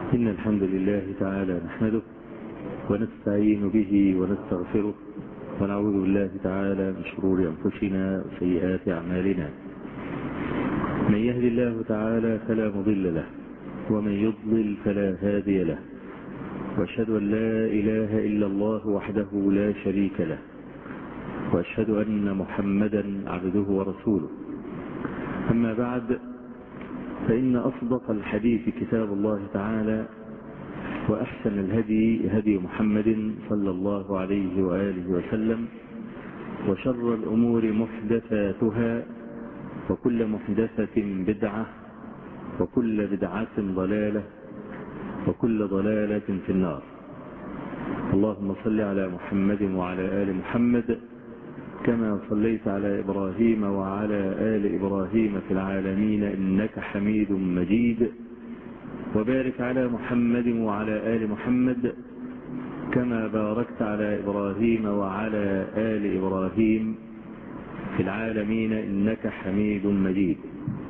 إن الحمد لله تعالى نحمده ونستعين به ونستغفره ونعوذ بالله تعالى من شرور أنفسنا وسيئات أعمالنا من يهد الله تعالى فلا مضل له ومن يضلل فلا هادي له وأشهد أن لا إله إلا الله وحده لا شريك له وأشهد أن محمدا عبده ورسوله أما بعد فإن أصدق الحديث كتاب الله تعالى وأحسن الهدي هدي محمد صلى الله عليه وآله وسلم وشر الأمور محدثاتها وكل محدثة بدعة وكل بدعة ضلالة وكل ضلالة في النار اللهم صل على محمد وعلى آل محمد كما صليت على إبراهيم وعلى آل إبراهيم في العالمين إنك حميد مجيد وبارك على محمد وعلى آل محمد كما باركت على إبراهيم وعلى آل إبراهيم في العالمين إنك حميد مجيد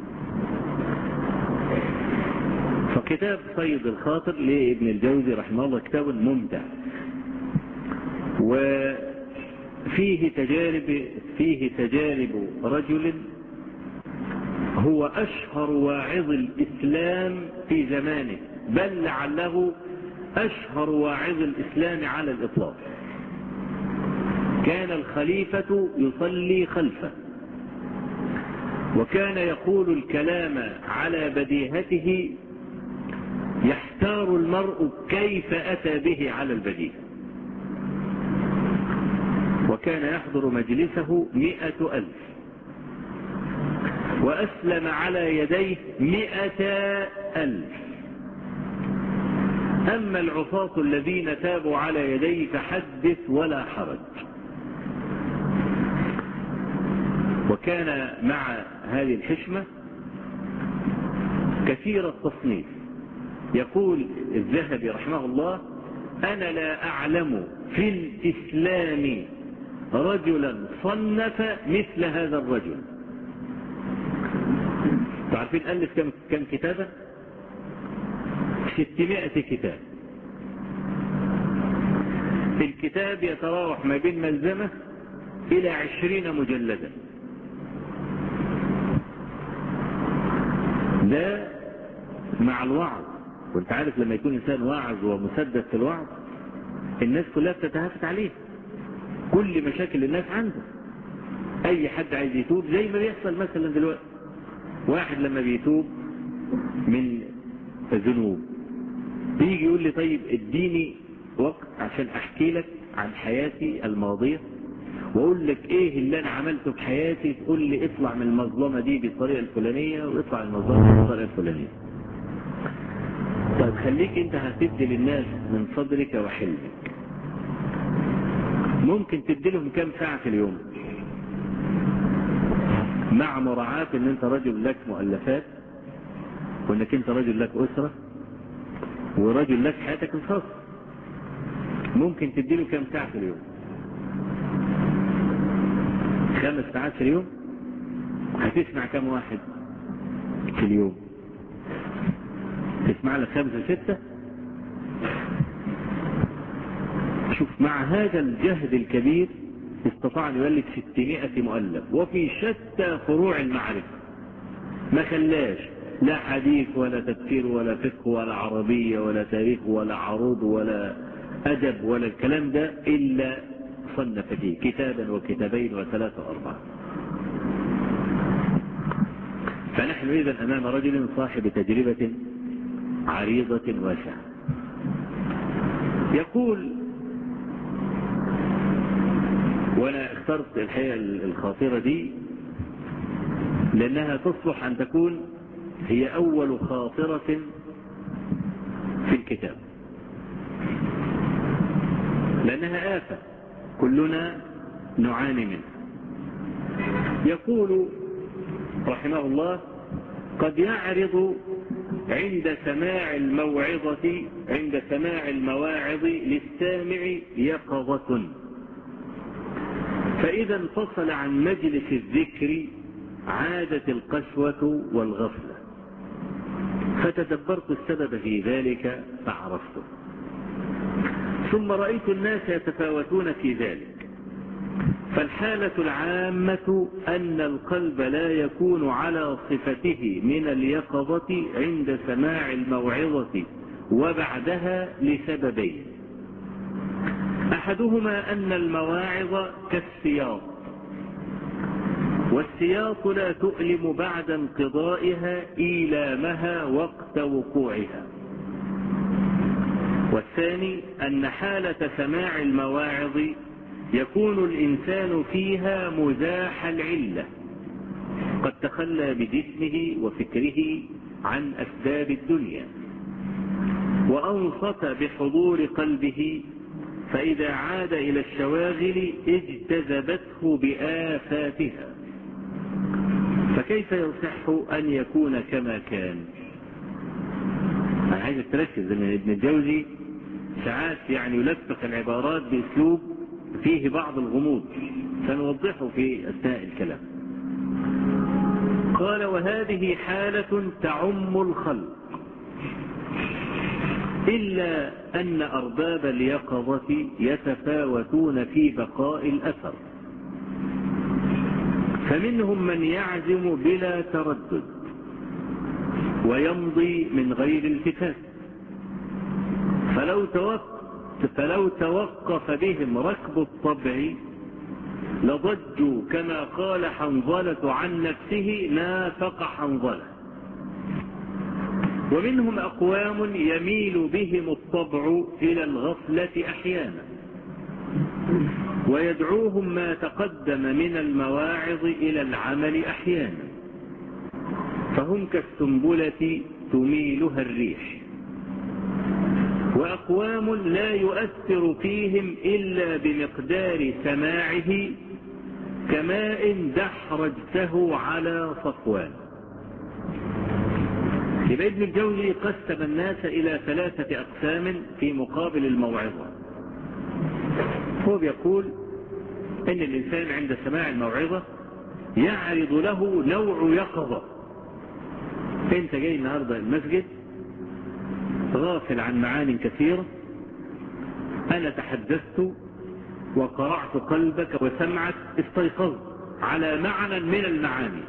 فكتاب صيد الخاطر لابن الجوزي رحمه الله كتاب ممتع وفيه تجارب فيه تجارب رجل هو أشهر واعظ الإسلام في زمانه بل لعله أشهر واعظ الإسلام على الإطلاق كان الخليفة يصلي خلفه وكان يقول الكلام على بديهته يحتار المرء كيف أتى به على البديهة وكان يحضر مجلسه مئة ألف وأسلم على يديه مئة ألف أما العصاة الذين تابوا على يديه فحدث ولا حرج وكان مع هذه الحشمة كثير التصنيف يقول الذهبي رحمه الله أنا لا أعلم في الإسلام رجلا صنف مثل هذا الرجل تعرفين ألف كم, كم كتابة ستمائة كتاب الكتاب يتراوح ما بين ملزمة إلى عشرين مجلدا ده مع الوعظ وانت عارف لما يكون إنسان واعظ ومسدد في الوعظ الناس كلها بتتهافت عليه كل مشاكل الناس عنده اي حد عايز يتوب زي ما بيحصل مثلا دلوقتي واحد لما بيتوب من الذنوب بيجي يقول لي طيب اديني وقت عشان احكي لك عن حياتي الماضية واقول لك ايه اللي انا عملته في حياتي تقول لي اطلع من المظلمة دي بالطريقة الفلانية واطلع من المظلمة بالطريقة الفلانية طيب خليك انت هتدي للناس من صدرك وحلمك ممكن تدي لهم كام ساعة في اليوم مع مراعاة ان انت رجل لك مؤلفات وانك انت رجل لك اسرة ورجل لك حياتك الخاصة ممكن تدي له كام ساعة في اليوم خمس ساعات في اليوم هتسمع كام واحد في اليوم تسمع لك خمسة ستة شوف مع هذا الجهد الكبير استطاع أن يؤلف 600 مؤلف وفي شتى فروع المعرفة ما خلاش لا حديث ولا تفسير ولا فقه ولا عربية ولا تاريخ ولا عروض ولا أدب ولا الكلام ده إلا صنف فيه كتابا وكتابين وثلاثة وأربعة فنحن إذا أمام رجل صاحب تجربة عريضة واسعة يقول وانا اخترت الحقيقة الخاطرة دي لانها تصلح ان تكون هي اول خاطرة في الكتاب لانها آفة كلنا نعاني منها يقول رحمه الله قد يعرض عند سماع الموعظة عند سماع المواعظ للسامع يقظة فإذا انفصل عن مجلس الذكر عادت القسوة والغفلة فتدبرت السبب في ذلك فعرفته ثم رأيت الناس يتفاوتون في ذلك فالحالة العامة أن القلب لا يكون على صفته من اليقظة عند سماع الموعظة وبعدها لسببين أحدهما أن المواعظ كالسياط والسياط لا تؤلم بعد انقضائها إيلامها وقت وقوعها والثاني أن حالة سماع المواعظ يكون الإنسان فيها مزاح العلة قد تخلى بجسمه وفكره عن أسباب الدنيا وأنصت بحضور قلبه فإذا عاد إلى الشواغل اجتذبته بآفاتها فكيف يصح أن يكون كما كان أنا عايز تركز ان ابن الجوزي ساعات يعني يلفق العبارات بأسلوب فيه بعض الغموض سنوضحه في أثناء الكلام قال وهذه حالة تعم الخلق إلا أن أرباب اليقظة يتفاوتون في بقاء الأثر فمنهم من يعزم بلا تردد ويمضي من غير التفات فلو توقف فلو توقف بهم ركب الطبع لضجوا كما قال حنظلة عن نفسه نافق حنظلة ومنهم أقوام يميل بهم الطبع إلى الغفلة أحيانا ويدعوهم ما تقدم من المواعظ إلى العمل أحيانا فهم كالسنبلة تميلها الريح وأقوام لا يؤثر فيهم إلا بمقدار سماعه كماء دحرجته على صفوان يبقى ابن الجوزي قسم الناس إلى ثلاثة أقسام في مقابل الموعظة هو بيقول ان الانسان عند سماع الموعظة يعرض له نوع يقظة انت جاي النهاردة المسجد غافل عن معان كثيرة انا تحدثت وقرعت قلبك وسمعك استيقظت على معنى من المعاني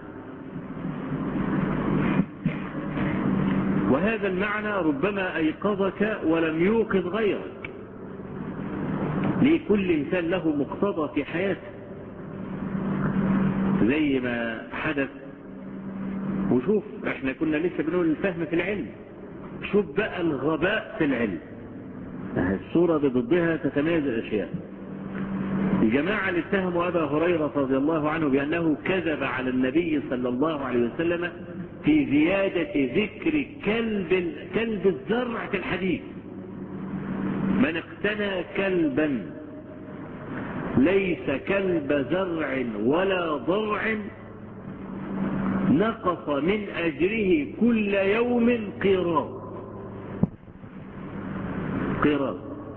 وهذا المعنى ربما ايقظك ولم يوقظ غيرك لكل إنسان له مقتضى في حياته زي ما حدث وشوف احنا كنا لسه بنقول الفهم في العلم شوف بقى الغباء في العلم الصورة بضدها تتميز الأشياء الجماعة اللي اتهموا أبا هريرة رضي الله عنه بأنه كذب على النبي صلى الله عليه وسلم في زيادة ذكر كلب كلب الزرع في الحديث من اقتنى كلبا ليس كلب زرع ولا ضرع نقص من أجره كل يوم قيراط قيراط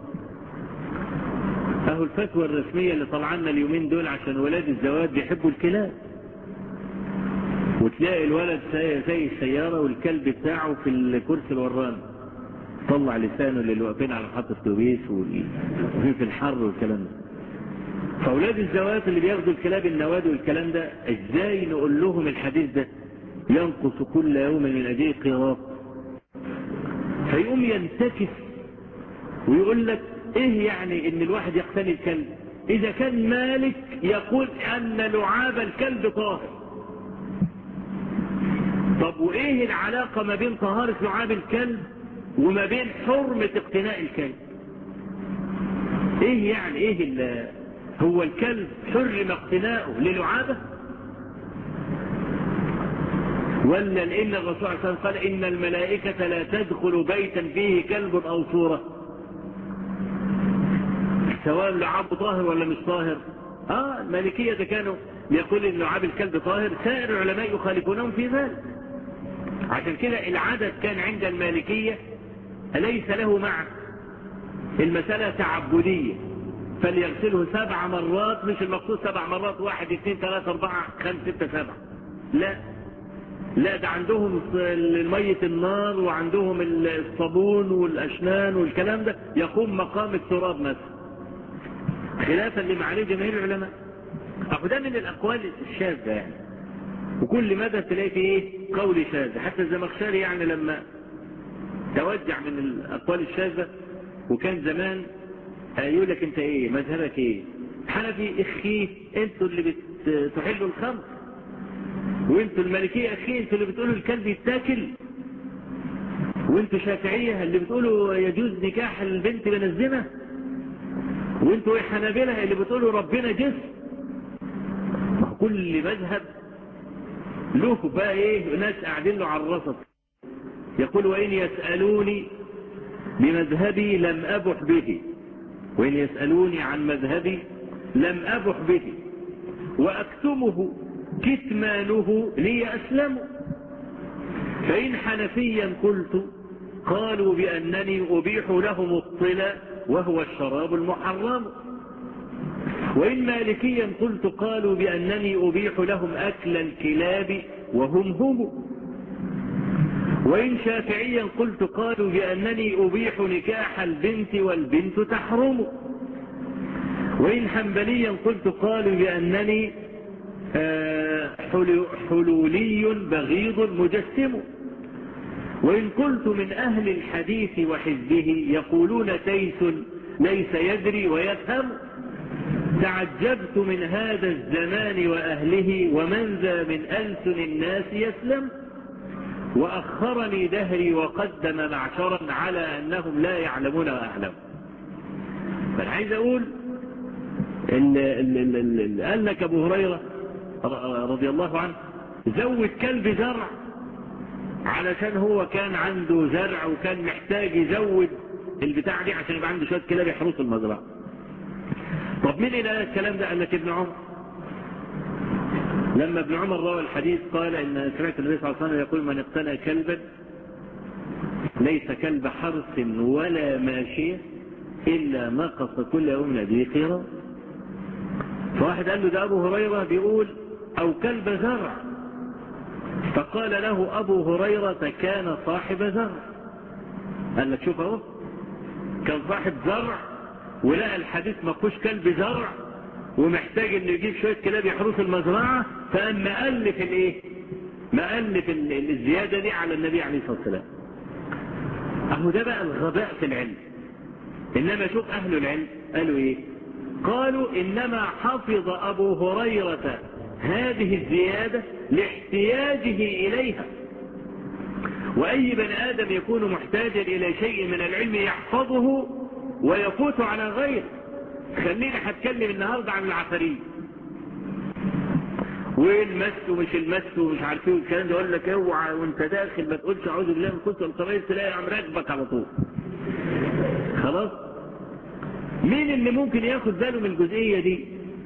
اهو الفتوى الرسمية اللي طلعنا اليومين دول عشان ولاد الزواج بيحبوا الكلاب وتلاقي الولد زي السيارة والكلب بتاعه في الكرسي الوراني طلع لسانه للي واقفين على محطة اتوبيس وفي الحر والكلام ده فاولاد الزواج اللي بياخدوا الكلاب النوادي والكلام ده ازاي نقول لهم الحديث ده ينقص كل يوم من اجيه قراط فيقوم ينتكس ويقول لك ايه يعني ان الواحد يقتني الكلب اذا كان مالك يقول ان لعاب الكلب طاهر طب وايه العلاقة ما بين طهارة لعاب الكلب وما بين حرمة اقتناء الكلب ايه يعني ايه هو الكلب حرم اقتناؤه للعابة ولا لان الرسول صلى الله عليه وسلم قال ان الملائكة لا تدخل بيتا فيه كلب او صورة سواء لعابه طاهر ولا مش طاهر اه المالكية ده كانوا يقول ان لعاب الكلب طاهر سائر العلماء يخالفونهم في ذلك عشان كده العدد كان عند المالكية أليس له معنى المسألة تعبدية فليغسله سبع مرات مش المقصود سبع مرات واحد اثنين ثلاثة اربعة خمسة ستة سبعة لا لا ده عندهم مية النار وعندهم الصابون والأشنان والكلام ده يقوم مقام التراب مثلا خلافا لما عليه جماهير العلماء أخو ده من الأقوال الشاذة يعني وكل مدى تلاقي فيه ايه قول شاذ حتى الزمخشري يعني لما توجع من الأقوال الشاذة وكان زمان يقول لك انت ايه مذهبك ايه حنفي اخيه انتوا اللي بتحلوا الخمر وانتوا المالكية اخيه انتوا اللي بتقولوا الكلب يتاكل وانتوا شافعية اللي بتقولوا يجوز نكاح البنت من الزنا وانتوا حنابلة اللي بتقولوا ربنا جسم كل مذهب له بقى ايه ناس قاعدين له على الرصد يقول وإن يسألوني بمذهبي لم أبح به وإن يسألوني عن مذهبي لم أبح به وأكتمه كتمانه لي أسلم فإن حنفيا قلت قالوا بأنني أبيح لهم الطلا وهو الشراب المحرم وإن مالكيا قلت قالوا بأنني أبيح لهم أكل الكلاب وهم هم وإن شافعيا قلت قالوا بأنني أبيح نكاح البنت والبنت تحرم وإن حنبليا قلت قالوا بأنني حلولي بغيض مجسم وإن قلت من أهل الحديث وحزبه يقولون تيس ليس يدري ويفهم تعجبت من هذا الزمان وأهله ومن ذا من ألسن الناس يسلم وأخرني دهري وقدم معشرا على أنهم لا يعلمون وأعلم فأنا عايز أقول إن اللي قال لك أبو هريرة رضي الله عنه زود كلب زرع علشان هو كان عنده زرع وكان محتاج يزود البتاع دي عشان يبقى عنده شوية كلاب يحرسوا المزرعة طب مين اللي قال الكلام ده قال لك ابن عمر لما ابن عمر روى الحديث قال ان سمعت النبي صلى الله عليه وسلم يقول من اقتنى كلبا ليس كلب حرس ولا ماشية الا نقص كل يوم ذي قيرة فواحد قال له ده ابو هريرة بيقول او كلب زرع فقال له ابو هريرة كان صاحب زرع قال لك شوف اهو كان صاحب زرع ولقى الحديث ما فيهوش كلب زرع ومحتاج انه يجيب شوية كلاب يحرس المزرعة فقام مألف الايه مألف الزيادة دي على النبي عليه الصلاة والسلام اهو ده بقى الغباء في العلم انما شوف اهل العلم قالوا ايه قالوا انما حفظ ابو هريرة هذه الزيادة لاحتياجه اليها واي بني ادم يكون محتاجا الى شيء من العلم يحفظه ويفوت على غيره خليني هتكلم النهاردة عن العفاريت والمس ومش المس ومش عارف ايه والكلام ده يقول لك اوعى وانت داخل ما تقولش اعوذ بالله من كنت القبائل تلاقي عم راكبك على طول خلاص مين اللي ممكن ياخد باله من الجزئيه دي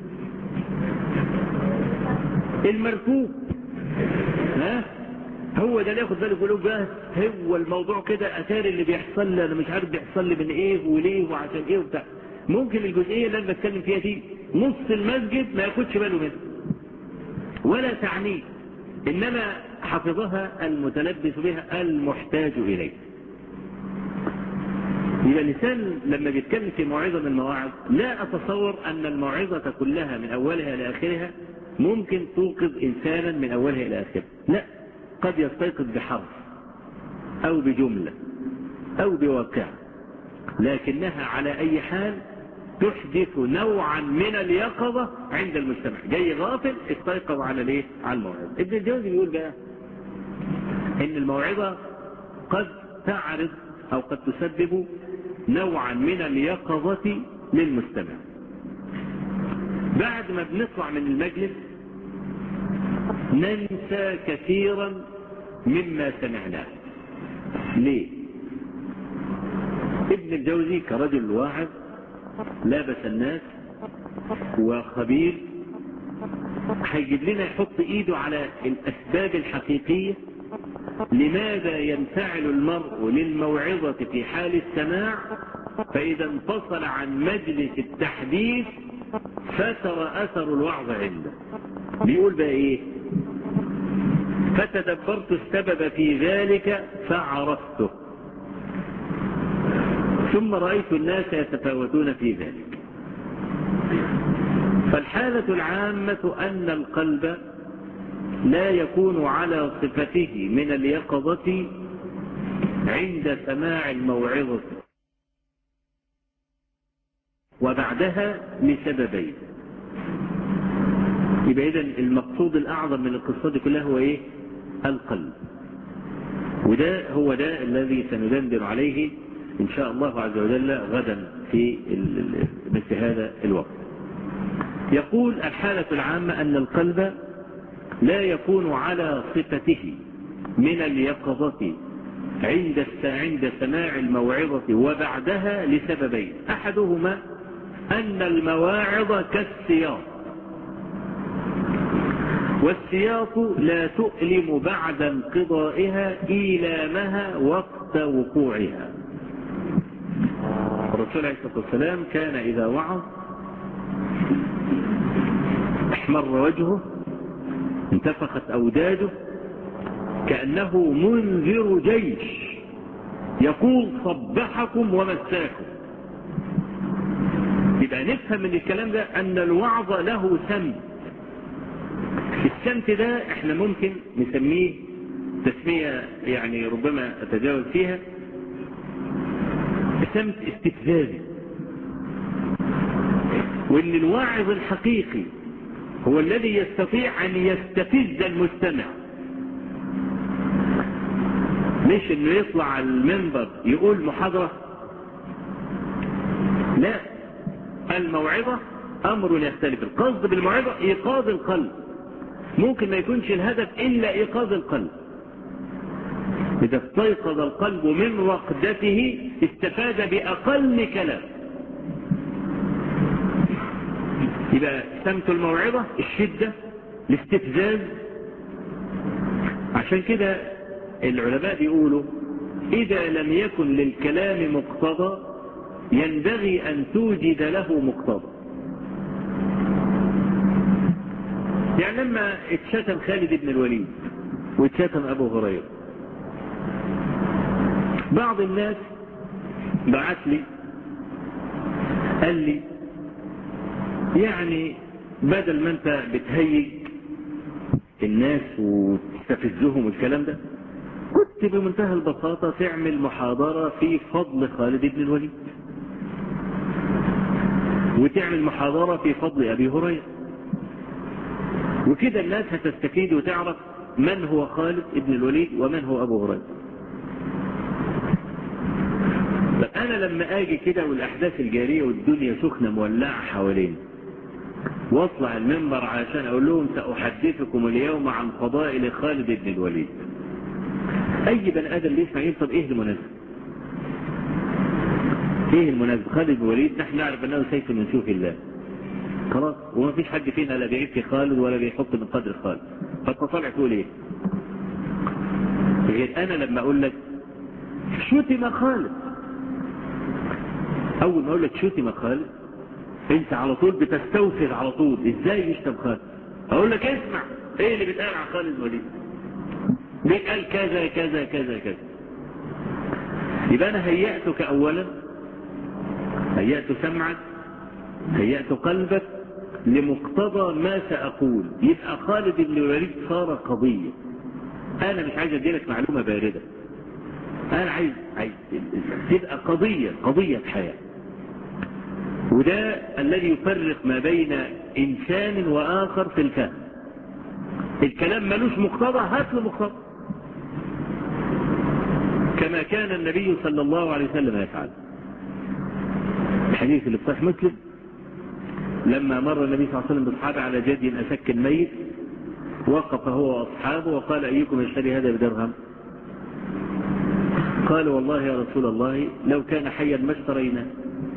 المركوب ها هو ده اللي ياخد باله يقول بقى هو الموضوع كده اثار اللي بيحصل لي انا مش عارف بيحصل لي من ايه وليه وعشان ايه وبتاع ممكن الجزئيه اللي انا بتكلم فيها دي نص المسجد ما ياخدش باله منها ولا تعنيه انما حفظها المتلبس بها المحتاج اليه يبقى الانسان لما بيتكلم في موعظه من المواعظ لا اتصور ان الموعظه كلها من اولها لاخرها ممكن توقظ انسانا من اولها الى اخرها لا قد يستيقظ بحرف او بجمله او بواقع لكنها على اي حال تحدث نوعا من اليقظة عند المجتمع جاي غافل استيقظ على ليه على الموعظة ابن الجوزي بيقول بقى ان الموعظة قد تعرض او قد تسبب نوعا من اليقظة للمستمع بعد ما بنطلع من المجلس ننسى كثيرا مما سمعناه ليه ابن الجوزي كرجل واعظ لابس الناس وخبير هيجيب لنا يحط ايده على الاسباب الحقيقية لماذا ينفعل المرء للموعظة في حال السماع فاذا انفصل عن مجلس التحديث فتر اثر الوعظ عنده بيقول بقى ايه فتدبرت السبب في ذلك فعرفته ثم رأيت الناس يتفاوتون في ذلك فالحالة العامة أن القلب لا يكون على صفته من اليقظة عند سماع الموعظة وبعدها لسببين يبقى إذن المقصود الأعظم من القصة دي كلها هو إيه؟ القلب وده هو ده الذي سندندن عليه إن شاء الله عز وجل غدا في مثل هذا الوقت يقول الحالة العامة أن القلب لا يكون على صفته من اليقظة عند عند سماع الموعظة وبعدها لسببين أحدهما أن المواعظ كالسياط والسياط لا تؤلم بعد انقضائها إيلامها وقت وقوعها الرسول عليه الصلاة والسلام كان إذا وعظ احمر وجهه انتفخت أوداده كأنه منذر جيش يقول صبحكم ومساكم يبقى نفهم من الكلام ده أن الوعظ له سمت السمت ده احنا ممكن نسميه تسمية يعني ربما أتجاوز فيها سمت استفزازي وان الواعظ الحقيقي هو الذي يستطيع ان يستفز المستمع مش انه يطلع على المنبر يقول محاضرة لا الموعظة امر يختلف القصد بالموعظة ايقاظ القلب ممكن ما يكونش الهدف الا ايقاظ القلب إذا استيقظ القلب من رقدته استفاد بأقل كلام يبقى سمت الموعظة الشدة الاستفزاز عشان كده العلماء بيقولوا إذا لم يكن للكلام مقتضى ينبغي أن توجد له مقتضى يعني لما اتشتم خالد بن الوليد واتشتم أبو هريرة بعض الناس بعت لي قال لي يعني بدل ما انت بتهيج الناس وتستفزهم والكلام ده كنت بمنتهى البساطة تعمل محاضرة في فضل خالد بن الوليد وتعمل محاضرة في فضل أبي هريرة وكده الناس هتستفيد وتعرف من هو خالد بن الوليد ومن هو أبو هريرة أنا لما أجي كده والأحداث الجارية والدنيا سخنة مولعة حوالينا واطلع المنبر عشان أقول لهم سأحدثكم اليوم عن فضائل خالد بن الوليد أي بني آدم بيسمع ينطب إيه المناسبة إيه المناسبة خالد بن الوليد نحن نعرف أنه سيف من سيوف الله خلاص وما فيش حد فينا لا بيعيب في خالد ولا بيحط من قدر خالد فالتصالح تقول إيه غير أنا لما أقول لك شتم خالد اول ما اقول لك شتم خالد انت على طول بتستوثق على طول ازاي يشتم خالد اقول لك اسمع ايه اللي بيتقال عن خالد الوليد بيتقال كذا كذا كذا كذا يبقى انا هيأتك اولا هيأت سمعك هيأت قلبك لمقتضى ما سأقول يبقى خالد بن الوليد صار قضية انا مش عايز اديلك معلومة باردة انا عايز عايز تبقى قضية قضية حياة وده الذي يفرق ما بين انسان واخر في الفهم الكلام ملوش مقتضى هات له مقتضى كما كان النبي صلى الله عليه وسلم يفعل الحديث اللي في صحيح مسلم لما مر النبي صلى الله عليه وسلم باصحابه على جدي اسك الميت وقف هو واصحابه وقال ايكم يشتري هذا بدرهم قال والله يا رسول الله لو كان حيا ما اشتريناه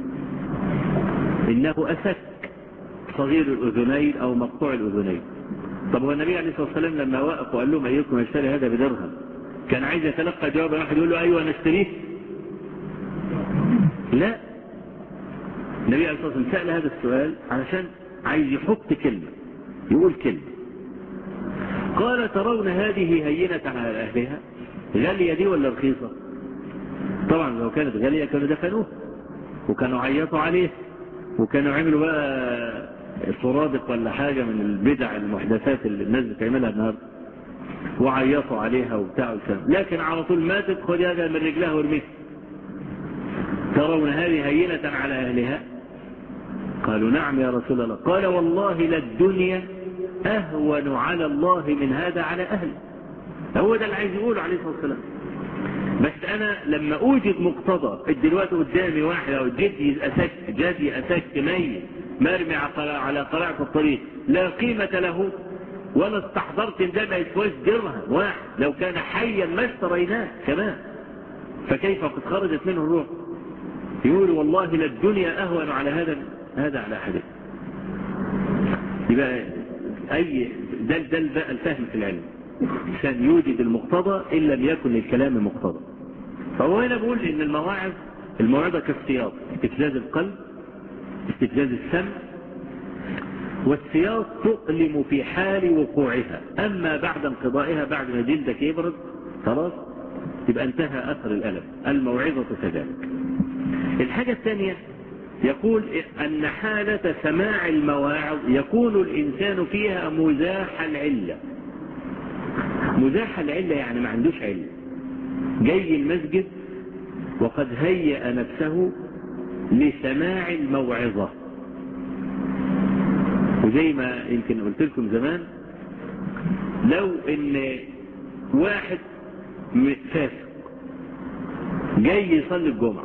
إنه أسك صغير الأذنين أو مقطوع الأذنين طب هو النبي عليه الصلاة والسلام لما وقف وقال لهم أيكم يشتري هذا بدرهم كان عايز يتلقى جواب واحد يقول له أيوة نشتريه لا النبي عليه الصلاة والسلام سأل هذا السؤال علشان عايز يحط كلمة يقول كلمة قال ترون هذه هينة على أهلها غالية دي ولا رخيصة طبعا لو كانت غالية كانوا دفنوه وكانوا عيطوا عليه وكانوا عملوا بقى سرادق ولا حاجة من البدع المحدثات اللي الناس بتعملها النهارده وعيطوا عليها وبتاع والكلام لكن على طول ماتت خد هذا من رجلها وارميها ترون هذه هينة على أهلها قالوا نعم يا رسول الله قال والله للدنيا أهون على الله من هذا على أهله هو ده اللي عايز يقوله عليه الصلاة والسلام بس أنا لما أوجد مقتضى دلوقتي قدامي واحد أو جدي أسك جدي أسك ميت مرمي على قرعة الطريق لا قيمة له ولا استحضرت ان ده ما يسواش درهم واحد لو كان حيا ما اشتريناه كمان فكيف قد خرجت منه الروح يقول والله للدنيا اهون على هذا هذا على احد يبقى اي ده ده بقى الفهم في العلم عشان يوجد المقتضى ان لم يكن للكلام مقتضى فهو هنا بقول ان المواعظ الموعظه كالسياط استفزاز القلب استفزاز السمع والسياط تؤلم في حال وقوعها أما بعد انقضائها بعد ما جلدك يبرد خلاص يبقى انتهى أثر الألم الموعظة كذلك الحاجة الثانية يقول أن حالة سماع المواعظ يكون الإنسان فيها مزاح العلة مزاح العلة يعني ما عندوش علة جاي المسجد وقد هيأ نفسه لسماع الموعظة وزي ما يمكن قلت لكم زمان لو ان واحد فاسق جاي يصلي الجمعة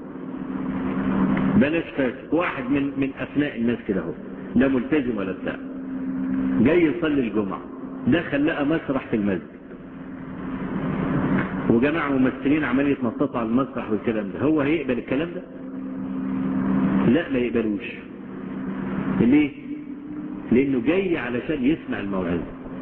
بلاش فاسق واحد من من ابناء الناس كده اهو لا ملتزم ولا بتاع جاي يصلي الجمعة دخل لقى مسرح في المسجد وجماعة ممثلين عمال يتنططوا على المسرح والكلام ده هو هيقبل الكلام ده؟ لا ما يقبلوش ليه؟ لانه جاي علشان يسمع الموعظه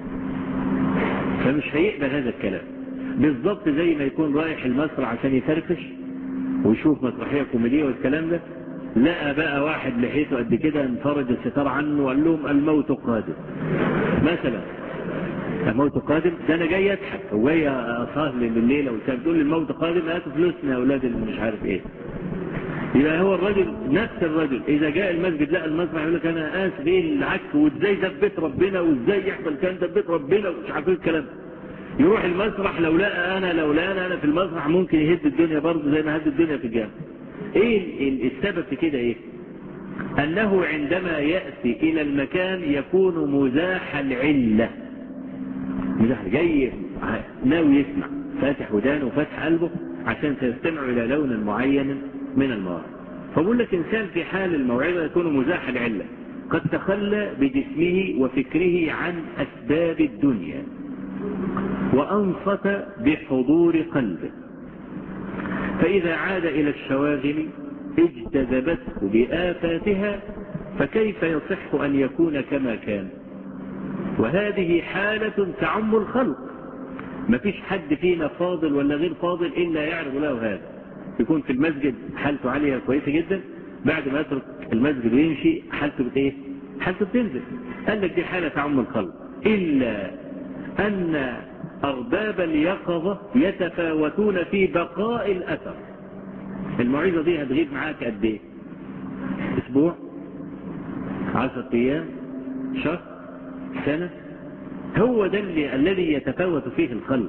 فمش هيقبل هذا الكلام بالضبط زي ما يكون رايح المسرح عشان يفرفش ويشوف مسرحيه كوميديه والكلام ده لقى بقى واحد لحيته قد كده انفرج الستار عنه وقال لهم الموت قادم مثلا الموت قادم ده انا جاي اضحك وجاي اسهر الليله والكلام تقول لي الموت قادم هاتوا فلوسنا يا اولاد اللي مش عارف ايه يبقى هو الرجل نفس الرجل اذا جاء المسجد لقى المسرح يقول لك انا اسف ايه العك وازاي ده في بيت ربنا وازاي يحصل كان ده في بيت ربنا ومش عارف ايه الكلام يروح المسرح لو لقى انا لو لقى انا, أنا في المسرح ممكن يهد الدنيا برضه زي ما هد الدنيا في الجامع ايه السبب في كده ايه انه عندما ياتي الى المكان يكون مزاح العله مزاح جاي ناوي يسمع فاتح ودانه وفاتح قلبه عشان سيستمع الى لون معين من المواعظ فبقول لك إنسان في حال الموعظة يكون مزاح العلة قد تخلى بجسمه وفكره عن أسباب الدنيا وأنصت بحضور قلبه فإذا عاد إلى الشواغل اجتذبته بآفاتها فكيف يصح أن يكون كما كان وهذه حالة تعم الخلق ما فيش حد فينا فاضل ولا غير فاضل إلا يعرف له هذا يكون في المسجد حالته عالية كويسة جدا بعد ما يترك المسجد ويمشي حالته بإيه؟ حالته بتنزل قال لك دي حالة تعم الخلق إلا أن أرباب اليقظة يتفاوتون في بقاء الأثر الموعظة دي هتغيب معاك قد إيه؟ أسبوع؟ عشرة أيام؟ شهر؟ سنة؟ هو ده اللي الذي يتفاوت فيه الخلق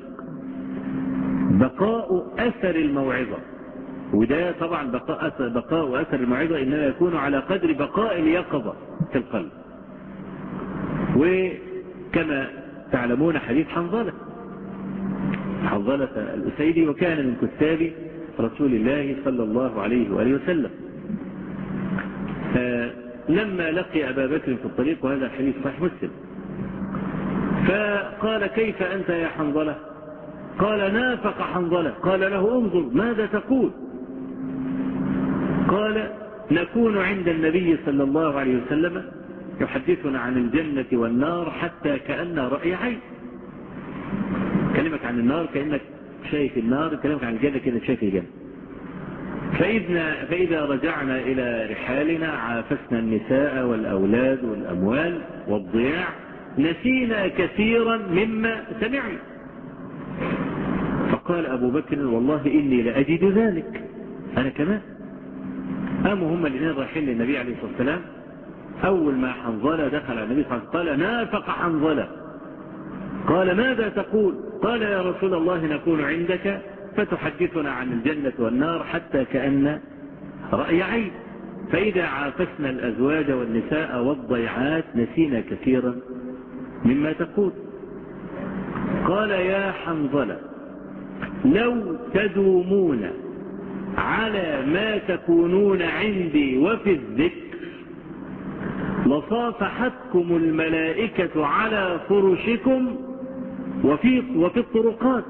بقاء أثر الموعظة وده طبعا بقاء أثر, بقاء أثر الموعظة إنما يكون على قدر بقاء اليقظة في القلب وكما تعلمون حديث حنظلة حنظلة الأسيدي وكان من كتاب رسول الله صلى الله عليه وآله وسلم لما لقي أبا بكر في الطريق وهذا الحديث صحيح مسلم فقال كيف أنت يا حنظلة قال نافق حنظلة قال له انظر ماذا تقول قال نكون عند النبي صلى الله عليه وسلم يحدثنا عن الجنة والنار حتى كأن رأي عين كلمك عن النار كأنك شايف النار كلمك عن الجنة كأنك شايف الجنة فإذا, فإذا رجعنا إلى رحالنا عافسنا النساء والأولاد والأموال والضياع نسينا كثيرا مما سمعنا فقال أبو بكر والله إني لأجد ذلك أنا كمان قاموا هم الاثنين رايحين للنبي عليه الصلاة والسلام أول ما حنظلة دخل على النبي صلى الله عليه وسلم قال نافق حنظلة قال ماذا تقول قال يا رسول الله نكون عندك فتحدثنا عن الجنة والنار حتى كأن رأي عين فإذا عافسنا الأزواج والنساء والضيعات نسينا كثيرا مما تقول قال يا حنظلة لو تدومون على ما تكونون عندي وفي الذكر لصافحتكم الملائكة على فرشكم وفي, وفي الطرقات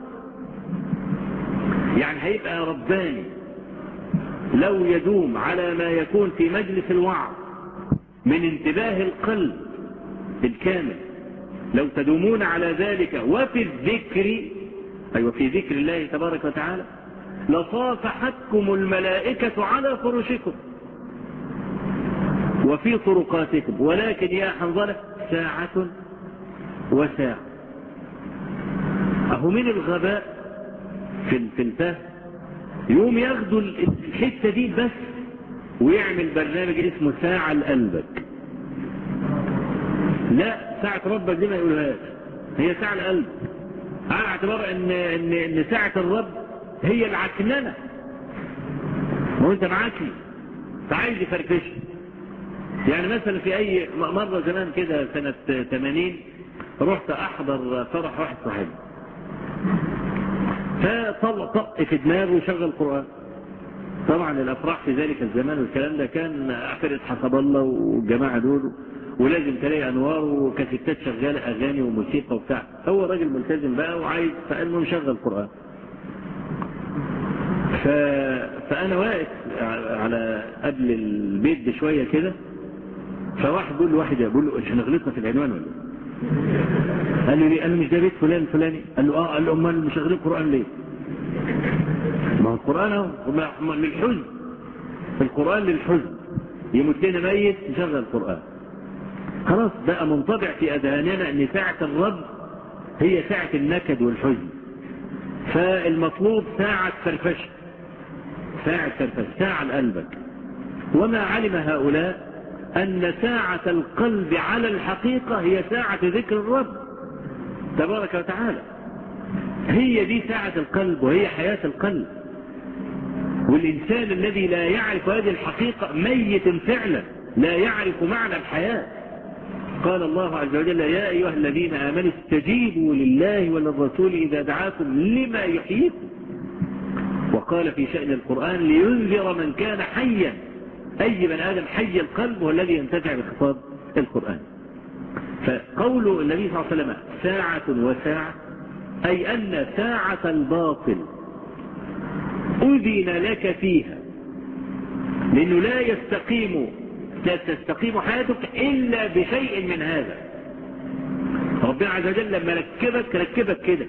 يعني هيبقى رباني لو يدوم على ما يكون في مجلس الوعظ من انتباه القلب الكامل لو تدومون على ذلك وفي الذكر أي وفي ذكر الله تبارك وتعالى لصافحتكم الملائكة على فرشكم وفي طرقاتكم ولكن يا حنظلة ساعة وساعة أهو من الغباء في في الفهم يقوم ياخدوا الحتة دي بس ويعمل برنامج اسمه ساعة لقلبك لا ساعة ربك دي ما يقولهاش هي ساعة القلب على اعتبار ان ان ان ساعة الرب هي العكننة ما هو انت معاكي فعايز يفرفش يعني مثلا في اي مرة زمان كده سنة 80 رحت احضر فرح واحد صاحبي فطلع طق في دماغه وشغل قرآن طبعا الافراح في ذلك الزمان والكلام ده كان فرقة حسب الله والجماعة دول ولازم تلاقي انوار وكاسيتات شغاله اغاني وموسيقى وبتاع هو راجل ملتزم بقى وعايز فانه مشغل قران ف... فانا واقف على قبل البيت بشويه كده فواحد بيقول له واحد يقول له احنا غلطنا في العنوان ولا قال له ليه قال له مش ده بيت فلان الفلاني قال له اه قال له امال مشغلين قران ليه ما هو القران اهو للحزن القران للحزن يموت لنا ميت نشغل القران خلاص بقى منطبع في أذهاننا أن ساعة الرب هي ساعة النكد والحزن فالمطلوب ساعة فرفشة ساعة فرفشة ساعة لقلبك وما علم هؤلاء أن ساعة القلب على الحقيقة هي ساعة ذكر الرب تبارك وتعالى هي دي ساعة القلب وهي حياة القلب والإنسان الذي لا يعرف هذه الحقيقة ميت فعلا لا يعرف معنى الحياة قال الله عز وجل يا أيها الذين آمنوا استجيبوا لله وللرسول إذا دعاكم لما يحييكم وقال في شأن القرآن لينذر من كان حيا أي بني آدم حي القلب هو الذي ينتفع بخطاب القرآن فقول النبي صلى الله عليه وسلم ساعة وساعة أي أن ساعة الباطل أذن لك فيها لأنه لا يستقيم لا تستقيم حياتك إلا بشيء من هذا ربنا عز وجل لما ركبك ركبك كده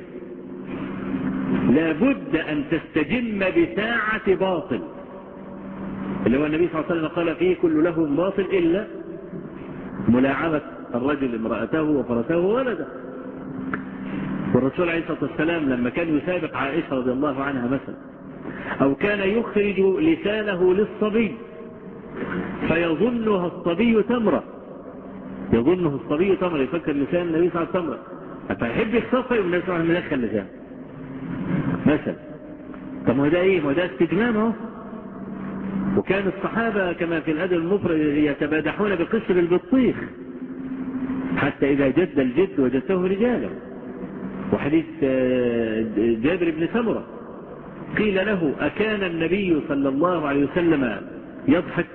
لابد أن تستجم بساعة باطل اللي هو النبي صلى الله عليه وسلم قال فيه كل له باطل إلا ملاعبة الرجل امرأته وفرسه وولده والرسول عليه الصلاة والسلام لما كان يسابق عائشة رضي الله عنها مثلا أو كان يخرج لسانه للصبي فيظنها الصبي تمرة يظنه الصبي تمرة يفكر لسان النبي صلى الله عليه وسلم فيحب يخطفها يقوم النبي صلى الله عليه وسلم يدخل لسان مثلا طب ما ده ايه ما ده استجمام اهو وكان الصحابة كما في الأدب المفرد يتبادحون بقشر البطيخ حتى إذا جد الجد وجدته رجالا وحديث جابر بن سمرة قيل له أكان النبي صلى الله عليه وسلم يضحك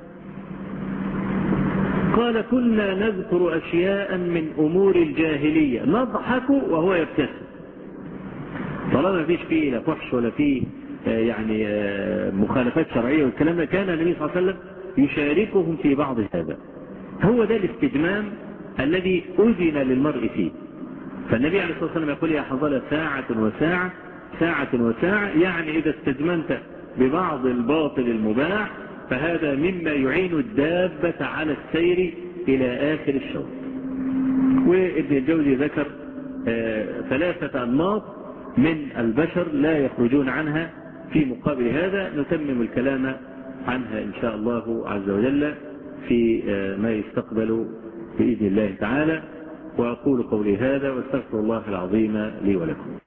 قال كنا نذكر أشياء من أمور الجاهلية نضحك وهو يبتسم طالما فيش فيه لا فحش ولا فيه يعني مخالفات شرعية والكلام ده كان النبي صلى الله عليه وسلم يشاركهم في بعض هذا هو ده الاستجمام الذي أذن للمرء فيه فالنبي عليه الصلاة والسلام يقول يا حضر ساعة وساعة ساعة وساعة يعني إذا استجمنت ببعض الباطل المباح فهذا مما يعين الدابة على السير إلى آخر الشوط وابن الجوزي ذكر ثلاثة أنماط من البشر لا يخرجون عنها في مقابل هذا نتمم الكلام عنها إن شاء الله عز وجل في ما يستقبل بإذن الله تعالى وأقول قولي هذا واستغفر الله العظيم لي ولكم